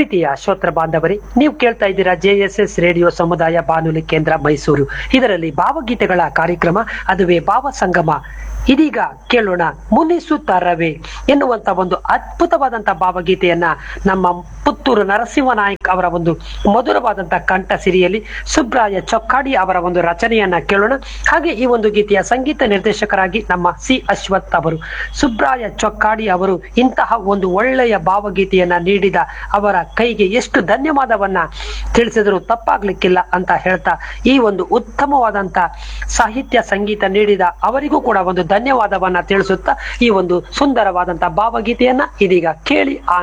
ಪ್ರೀತಿಯ ಶ್ರೋತ್ರ ಬಾಂಧವರೇ ನೀವು ಕೇಳ್ತಾ ಇದ್ದೀರಾ ಜೆಎಸ್ಎಸ್ ರೇಡಿಯೋ ಸಮುದಾಯ ಬಾನುಲಿ ಕೇಂದ್ರ ಮೈಸೂರು ಇದರಲ್ಲಿ ಭಾವಗೀತೆಗಳ ಕಾರ್ಯಕ್ರಮ ಅದುವೇ ಭಾವ ಸಂಗಮ ಇದೀಗ ಕೇಳೋಣ ಮುನಿಸುತ್ತಾರವೇ ಎನ್ನುವಂತ ಒಂದು ಅದ್ಭುತವಾದಂತ ಭಾವಗೀತೆಯನ್ನ ನಮ್ಮ ಪುತ್ತೂರು ನರಸಿಂಹ ನಾಯ್ಕ್ ಅವರ ಒಂದು ಮಧುರವಾದಂತ ಕಂಠ ಸಿರಿಯಲ್ಲಿ ಸುಬ್ರಾಯ ಚೊಕ್ಕಾಡಿ ಅವರ ಒಂದು ರಚನೆಯನ್ನ ಕೇಳೋಣ ಹಾಗೆ ಈ ಒಂದು ಗೀತೆಯ ಸಂಗೀತ ನಿರ್ದೇಶಕರಾಗಿ ನಮ್ಮ ಸಿ ಅಶ್ವಥ್ ಅವರು ಸುಬ್ರಾಯ ಚೊಕ್ಕಾಡಿ ಅವರು ಇಂತಹ ಒಂದು ಒಳ್ಳೆಯ ಭಾವಗೀತೆಯನ್ನ ನೀಡಿದ ಅವರ ಕೈಗೆ ಎಷ್ಟು ಧನ್ಯವಾದವನ್ನ ತಿಳಿಸಿದ್ರು ತಪ್ಪಾಗ್ಲಿಕ್ಕಿಲ್ಲ ಅಂತ ಹೇಳ್ತಾ ಈ ಒಂದು ಉತ್ತಮವಾದಂತ ಸಾಹಿತ್ಯ ಸಂಗೀತ ನೀಡಿದ ಅವರಿಗೂ ಕೂಡ ಒಂದು ಧನ್ಯವಾದವನ್ನ ತಿಳಿಸುತ್ತಾ ಈ ಒಂದು ಸುಂದರವಾದಂತ ಭಾವಗೀತೆಯನ್ನ ಇದೀಗ ಕೇಳಿ ಆ